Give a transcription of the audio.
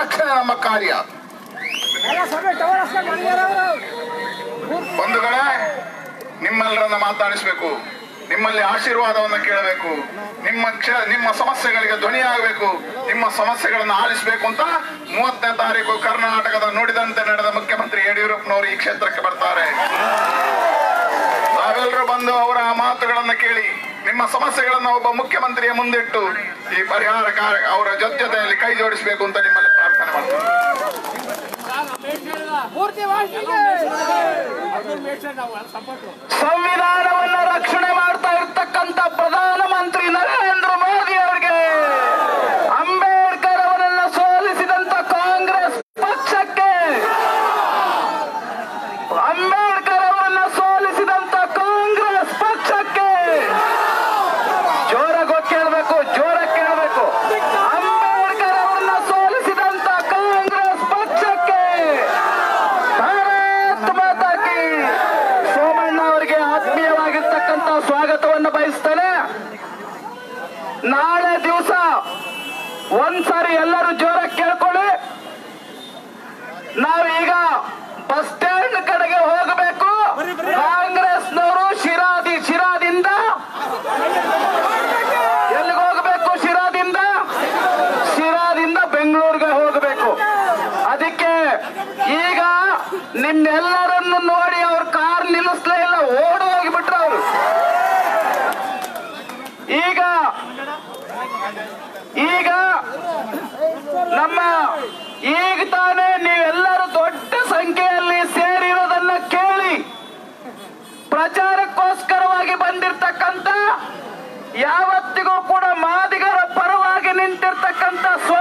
ರಕ್ಷಣೆ ನಮ್ಮ ಕಾರ್ಯ ಬಂಧುಗಳೇ ನಿಮ್ಮೆಲ್ಲರನ್ನ ಮಾತಾಡಿಸ್ಬೇಕು ನಿಮ್ಮಲ್ಲಿ ಆಶೀರ್ವಾದವನ್ನು ಕೇಳಬೇಕು ನಿಮ್ಮ ಕ್ಷ ನಿಮ್ಮ ಸಮಸ್ಯೆಗಳಿಗೆ ಧ್ವನಿಯಾಗಬೇಕು ನಿಮ್ಮ ಸಮಸ್ಯೆಗಳನ್ನು ಆಲಿಸಬೇಕು ಅಂತ ಮೂವತ್ತನೇ ತಾರೀಕು ಕರ್ನಾಟಕದ ನುಡಿದಂತೆ ನಡೆದ ಮುಖ್ಯಮಂತ್ರಿ ಯಡಿಯೂರಪ್ಪನವರು ಈ ಕ್ಷೇತ್ರಕ್ಕೆ ಬರ್ತಾರೆ ತಾವೆಲ್ಲರೂ ಬಂದು ಅವರ ಮಾತುಗಳನ್ನು ಕೇಳಿ ನಿಮ್ಮ ಸಮಸ್ಯೆಗಳನ್ನು ಒಬ್ಬ ಮುಖ್ಯಮಂತ್ರಿಯ ಮುಂದಿಟ್ಟು ಈ ಪರಿಹಾರ ಕಾರ್ಯ ಅವರ ಜೊತೆ ಜೊತೆಯಲ್ಲಿ ಕೈ ಜೋಡಿಸಬೇಕು ಅಂತ ನಿಮ್ಮಲ್ಲಿ ಪ್ರಾರ್ಥನೆ ಮಾಡ್ತೀನಿ ಪೂರ್ತಿ ಭಾಷೆಗೆ ನಾವು ಸಪೋರ್ಟ್ ಸಂವಿಧಾನವನ್ನ ರಕ್ಷಣೆ ಮಾಡ್ತಾ ಇರ್ತಕ್ಕಂಥ ಪ್ರಧಾನಮಂತ್ರಿ ನರೇಂದ್ರ ಮೋದಿ ಅವರಿಗೆ ಅಂಬೇಡ್ಕರ್ ಅವರನ್ನ ಸೋಲಿಸಿದಂತ ಕಾಂಗ್ರೆಸ್ ಪಕ್ಷಕ್ಕೆ ಅಂಬೇಡ್ಕರ್ ಅವರನ್ನ ಸೋಲಿಸಿದಂತ ಕಾಂಗ್ರೆಸ್ ಪಕ್ಷಕ್ಕೆ ಜೋರಾಗಿ ಕೇಳಬೇಕು ಜೋರ ಕೇಳಬೇಕು ಅಂಬೇಡ್ಕರ್ ಅವರನ್ನ ಸೋಲಿಸಿದಂತ ಕಾಂಗ್ರೆಸ್ ಪಕ್ಷಕ್ಕೆ ಭಾರತ್ ಮಾತಾ ಕಿ ಸೋಮಣ್ಣ ಅವರಿಗೆ ಆತ್ಮೀಯವಾಗಿರ್ತಕ್ಕಂಥ ಸ್ವಾಗತವನ್ನು ಬಯಸ್ತೇನೆ ನಾಳೆ ದಿವಸ ಒಂದ್ಸಾರಿ ಎಲ್ಲರೂ ಜೋರ ಕೇಳ್ಕೊಳ್ಳಿ ನಾವೀಗ ಬಸ್ ಸ್ಟ್ಯಾಂಡ್ ಕಡೆಗೆ ಹೋಗಬೇಕು ಕಾಂಗ್ರೆಸ್ನವರು ಶಿರಾದಿ ಶಿರಾದಿಂದ ಎಲ್ಲಿಗೆ ಹೋಗಬೇಕು ಶಿರಾದಿಂದ ಶಿರಾದಿಂದ ಬೆಂಗಳೂರಿಗೆ ಹೋಗಬೇಕು ಅದಕ್ಕೆ ಈಗ ನಿಮ್ಮೆಲ್ಲರನ್ನು ನೋಡಿ ಅವ್ರ ಕಾರ್ ನಿಲ್ಲಿಸ್ಲೇ ಇಲ್ಲ ಓಡಿ ಹೋಗಿಬಿಟ್ರು ಅವರು ಈಗ ಈಗ ನಮ್ಮ ಈಗ ತಾನೇ ನೀವೆಲ್ಲರೂ ದೊಡ್ಡ ಸಂಖ್ಯೆಯಲ್ಲಿ ಸೇರಿರೋದನ್ನ ಕೇಳಿ ಪ್ರಚಾರಕ್ಕೋಸ್ಕರವಾಗಿ ಬಂದಿರತಕ್ಕಂತ ಯಾವತ್ತಿಗೂ ಕೂಡ ಮಾದಿಗರ ಪರವಾಗಿ ನಿಂತಿರ್ತಕ್ಕಂಥ ಸ್ವ